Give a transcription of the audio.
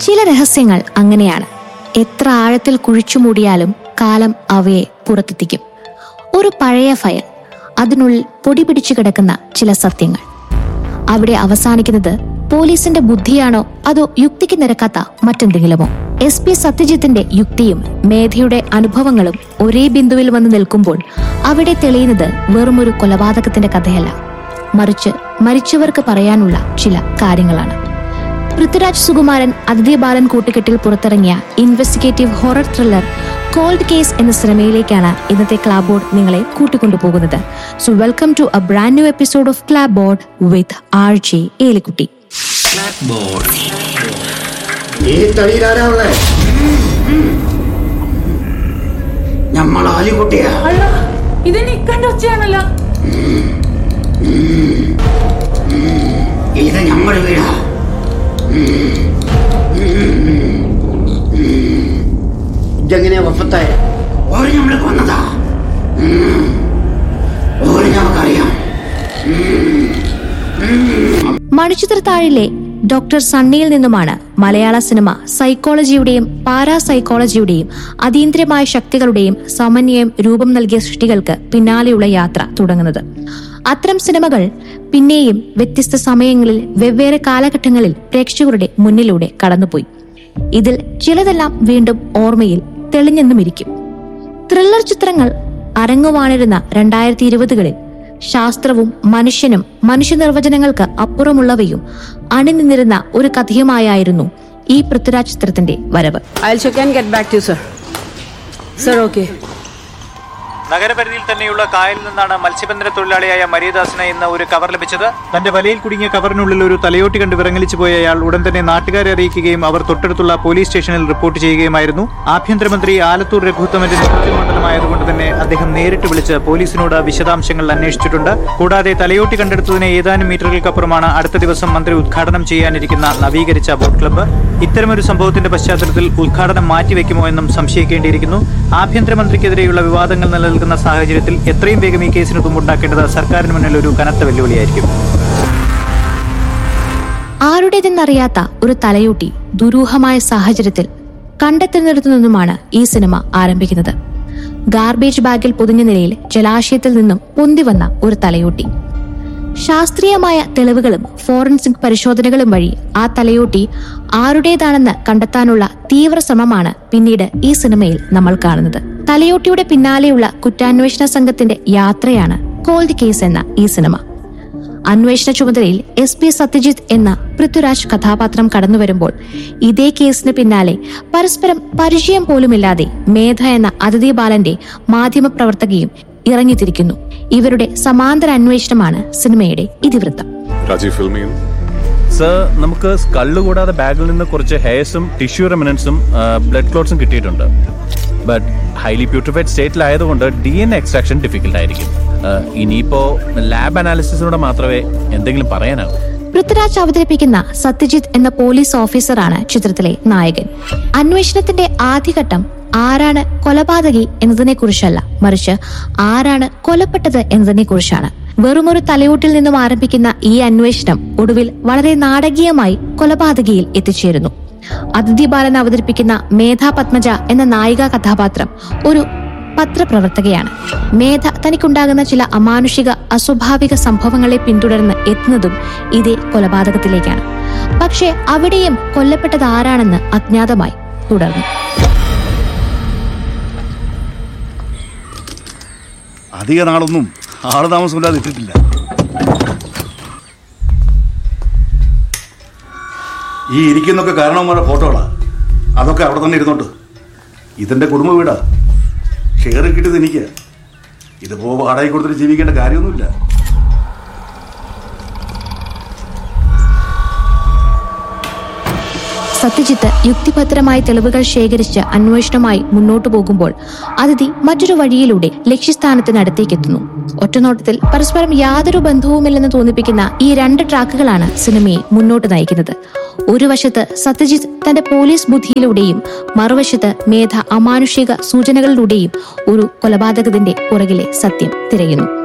ചില രഹസ്യങ്ങൾ അങ്ങനെയാണ് എത്ര ആഴത്തിൽ കുഴിച്ചു മൂടിയാലും കാലം അവയെ പുറത്തെത്തിക്കും ഒരു പഴയ ഫയൽ അതിനുള്ളിൽ പൊടി പിടിച്ചു കിടക്കുന്ന ചില സത്യങ്ങൾ അവിടെ അവസാനിക്കുന്നത് പോലീസിന്റെ ബുദ്ധിയാണോ അതോ യുക്തിക്ക് നിരക്കാത്ത മറ്റെന്തെങ്കിലുമോ എസ് പി സത്യജിത്തിന്റെ യുക്തിയും മേധയുടെ അനുഭവങ്ങളും ഒരേ ബിന്ദുവിൽ വന്ന് നിൽക്കുമ്പോൾ അവിടെ തെളിയുന്നത് വെറുമൊരു കൊലപാതകത്തിന്റെ കഥയല്ല മറിച്ച് മരിച്ചവർക്ക് പറയാനുള്ള ചില കാര്യങ്ങളാണ് പൃഥ്വിരാജ് സുകുമാരൻ അതിഥി ബാലൻ കൂട്ടുകെട്ടിൽ പുറത്തിറങ്ങിയ investigative horror thriller cold case എന്ന സിനിമയിലേക്കാണ് ഇന്നത്തെ ക്ലാബ് ബോർഡ് നിങ്ങളെ കൂട്ടിക്കൊണ്ടുപോകുന്നത് so welcome to a brand new episode of clapboard with R J Elikutty ഈ തടിയിലാരാ ഉള്ളേ ഞമ്മൾ ആലിക്കുട്ടിയാ അല്ല ഇത് നിക്കണ്ട ഒച്ചയാണല്ലോ ഇത് ഞമ്മൾ വീടാ ഇതെങ്ങനെയാ വഫത്തായ ഓര് ഞമ്മളെ കൊന്നതാ ഉം. ഓര് ഞമ്മക്കറിയാം മണിച്ചിത്രത്താഴിലെ ഡോക്ടർ സണ്ണിയിൽ നിന്നുമാണ് മലയാള സിനിമ സൈക്കോളജിയുടെയും പാരാസൈക്കോളജിയുടെയും അതീന്ദ്രിയമായ ശക്തികളുടെയും സമന്വയം രൂപം നൽകിയ സൃഷ്ടികൾക്ക് പിന്നാലെയുള്ള യാത്ര തുടങ്ങുന്നത് അത്തരം സിനിമകൾ പിന്നെയും വ്യത്യസ്ത സമയങ്ങളിൽ വെവ്വേറെ കാലഘട്ടങ്ങളിൽ പ്രേക്ഷകരുടെ മുന്നിലൂടെ കടന്നുപോയി ഇതിൽ ചിലതെല്ലാം വീണ്ടും ഓർമ്മയിൽ തെളിഞ്ഞെന്നുമിരിക്കും ത്രില്ലർ ചിത്രങ്ങൾ അരങ്ങുവാണിരുന്ന രണ്ടായിരത്തി ഇരുപതുകളിൽ ശാസ്ത്രവും മനുഷ്യനും മനുഷ്യനിർവചനങ്ങൾക്ക് അപ്പുറമുള്ളവയും അണിനിന്നിരുന്ന ഒരു കഥയുമായായിരുന്നു ഈ പൃഥ്വിരാജ് ചിത്രത്തിന്റെ വരവ് I'll check and get back to you, sir. Sir, okay. നഗരപരിധിയിൽ തന്നെയുള്ള കായലിൽ നിന്നാണ് മത്സ്യബന്ധന തൊഴിലാളിയായ മരിയദാസിന് ഇന്ന് ഒരു കവർ ലഭിച്ചത് തന്റെ വലയിൽ കുടുങ്ങിയ കവറിനുള്ളിൽ ഒരു തലയോട്ടി കണ്ട് വിറങ്ങലിച്ചു പോയ അയാൾ ഉടൻ തന്നെ നാട്ടുകാരെ അറിയിക്കുകയും അവർ തൊട്ടടുത്തുള്ള പോലീസ് സ്റ്റേഷനിൽ റിപ്പോർട്ട് ചെയ്യുകയുമായിരുന്നു ആഭ്യന്തരമന്ത്രി ആലത്തൂർ രഘുത്തമന്റെ നിയമനമായതുകൊണ്ട് തന്നെ അദ്ദേഹം നേരിട്ട് വിളിച്ച് പോലീസിനോട് വിശദാംശങ്ങൾ അന്വേഷിച്ചിട്ടുണ്ട് കൂടാതെ തലയോട്ടി കണ്ടെടുത്തതിന് ഏതാനും മീറ്ററുകൾക്കപ്പുറമാണ് അടുത്ത ദിവസം മന്ത്രി ഉദ്ഘാടനം ചെയ്യാനിരിക്കുന്ന നവീകരിച്ച ബോട്ട് ക്ലബ്ബ് ഇത്തരമൊരു സംഭവത്തിന്റെ പശ്ചാത്തലത്തിൽ ഉദ്ഘാടനം മാറ്റിവെക്കുമോ എന്നും സംശയിക്കേണ്ടിയിരിക്കുന്നു ആഭ്യന്തരമന്ത്രിക്കെതിരെയുള്ള വിവാദങ്ങൾ നിലനിൽക്കുന്ന സാഹചര്യത്തിൽ എത്രയും വേഗം ഈ കേസിന് തുമ്പുണ്ടാക്കേണ്ടത് സർക്കാരിന് മുന്നിൽ ഒരു കനത്ത വെല്ലുവിളിയായിരിക്കും ആരുടേതെന്നറിയാത്ത ഒരു തലയൂട്ടി ദുരൂഹമായ സാഹചര്യത്തിൽ കണ്ടെത്തുന്നിടത്തു നിന്നുമാണ് ഈ സിനിമ ആരംഭിക്കുന്നത് ഗാർബേജ് ബാഗിൽ പൊതിഞ്ഞ നിലയിൽ ജലാശയത്തിൽ നിന്നും പൊന്തിവന്ന ഒരു തലയൂട്ടി ശാസ്ത്രീയമായ തെളിവുകളും ഫോറൻസിക് പരിശോധനകളും വഴി ആ തലയോട്ടി ആരുടേതാണെന്ന് കണ്ടെത്താനുള്ള തീവ്ര ശ്രമമാണ് പിന്നീട് ഈ സിനിമയിൽ നമ്മൾ കാണുന്നത് തലയോട്ടിയുടെ പിന്നാലെയുള്ള കുറ്റാന്വേഷണ സംഘത്തിന്റെ യാത്രയാണ് കോൾഡ് കേസ് എന്ന ഈ സിനിമ അന്വേഷണ ചുമതലയിൽ എസ് പി സത്യജിത്ത് എന്ന പൃഥ്വിരാജ് കഥാപാത്രം കടന്നു വരുമ്പോൾ ഇതേ കേസിന് പിന്നാലെ പരസ്പരം പരിചയം പോലുമില്ലാതെ മേധ എന്ന അതിഥി ബാലന്റെ മാധ്യമപ്രവർത്തകയും ഇറങ്ങിത്തിരിക്കുന്നു ഇവരുടെ സമാന്തര അന്വേഷണമാണ് സിനിമയുടെ ഇതിവൃത്തം രാജീവ് ഫിൽമിയിൽ സർ നമുക്ക് സ്കള്ള് കൂടാതെ ബാഗിൽ നിന്ന് കുറച്ച് ഹെയർസും ടിഷ്യൂ റെമിനൻസും ബ്ലഡ് ക്ലോട്ട്സും കിട്ടിയിട്ടുണ്ട് ബട്ട് ഹൈലി പ്യൂരിഫൈഡ് സ്റ്റേറ്റിലായതുകൊണ്ട് ഡി എൻ എക്സ്ട്രാക്ഷൻ ഡിഫിക്കൽട്ട് ആയിരിക്കും ആ, ഇനിയിപ്പോ ലാബ് അനാലിസിസിലൂടെ മാത്രമേ എന്തെങ്കിലും പറയാനാകൂ പൃഥ്വിരാജ് അവതരിപ്പിക്കുന്ന സത്യജിത്ത് എന്ന പോലീസ് ഓഫീസറാണ് ചിത്രത്തിലെ നായകൻ അന്വേഷണത്തിന്റെ ആദ്യഘട്ടം ആരാണ് കൊലപാതകി എന്നതിനെ കുറിച്ചല്ല മറിച്ച് ആരാണ് കൊലപ്പെട്ടത് എന്നതിനെ കുറിച്ചാണ് വെറുമൊരു തലയൂട്ടിൽ നിന്നും ആരംഭിക്കുന്ന ഈ അന്വേഷണം ഒടുവിൽ വളരെ നാടകീയമായി കൊലപാതകിയിൽ എത്തിച്ചേരുന്നു അതിഥി ബാലൻ അവതരിപ്പിക്കുന്ന മേധാ പത്മജ എന്ന നായിക കഥാപാത്രം ഒരു പത്രപ്രവർത്തകയാണ് മേധ തനിക്കുണ്ടാകുന്ന ചില അമാനുഷിക അസ്വാഭാവിക സംഭവങ്ങളെ പിന്തുടർന്ന് എത്തുന്നതും ഇതേ കൊലപാതകത്തിലേക്കാണ് പക്ഷേ അവിടെയും കൊല്ലപ്പെട്ടത് ആരാണെന്ന് അജ്ഞാതമായി തുടർന്നു അധിക നാളൊന്നും ആള് താമസമില്ലാതെ ഇട്ടിട്ടില്ല ഈ ഇരിക്കുന്നൊക്കെ കാരണവന്മാരുടെ ഫോട്ടോകളാ അതൊക്കെ അവിടെ തന്നെ ഇരുന്നോട്ട് ഇതെന്റെ കുടുംബ വീടാ ഷെയർ കിട്ടിയത് എനിക്ക് ഇതിപ്പോ വാടകയ്ക്ക് കൊടുത്തിട്ട് ജീവിക്കേണ്ട കാര്യമൊന്നുമില്ല സത്യജിത്ത് യുക്തിഭദ്രമായ തെളിവുകൾ ശേഖരിച്ച് അന്വേഷണമായി മുന്നോട്ടു പോകുമ്പോൾ അതിഥി മറ്റൊരു വഴിയിലൂടെ ലക്ഷ്യസ്ഥാനത്തിനടുത്തേക്കെത്തുന്നു ഒറ്റനോട്ടത്തിൽ പരസ്പരം യാതൊരു ബന്ധവുമില്ലെന്ന് തോന്നിപ്പിക്കുന്ന ഈ രണ്ട് ട്രാക്കുകളാണ് സിനിമയെ മുന്നോട്ട് നയിക്കുന്നത് ഒരു വശത്ത് സത്യജിത്ത് തന്റെ പോലീസ് ബുദ്ധിയിലൂടെയും മറുവശത്ത് മേധ അമാനുഷിക സൂചനകളിലൂടെയും ഒരു കൊലപാതകത്തിന്റെ പുറകിലെ സത്യം തിരയുന്നു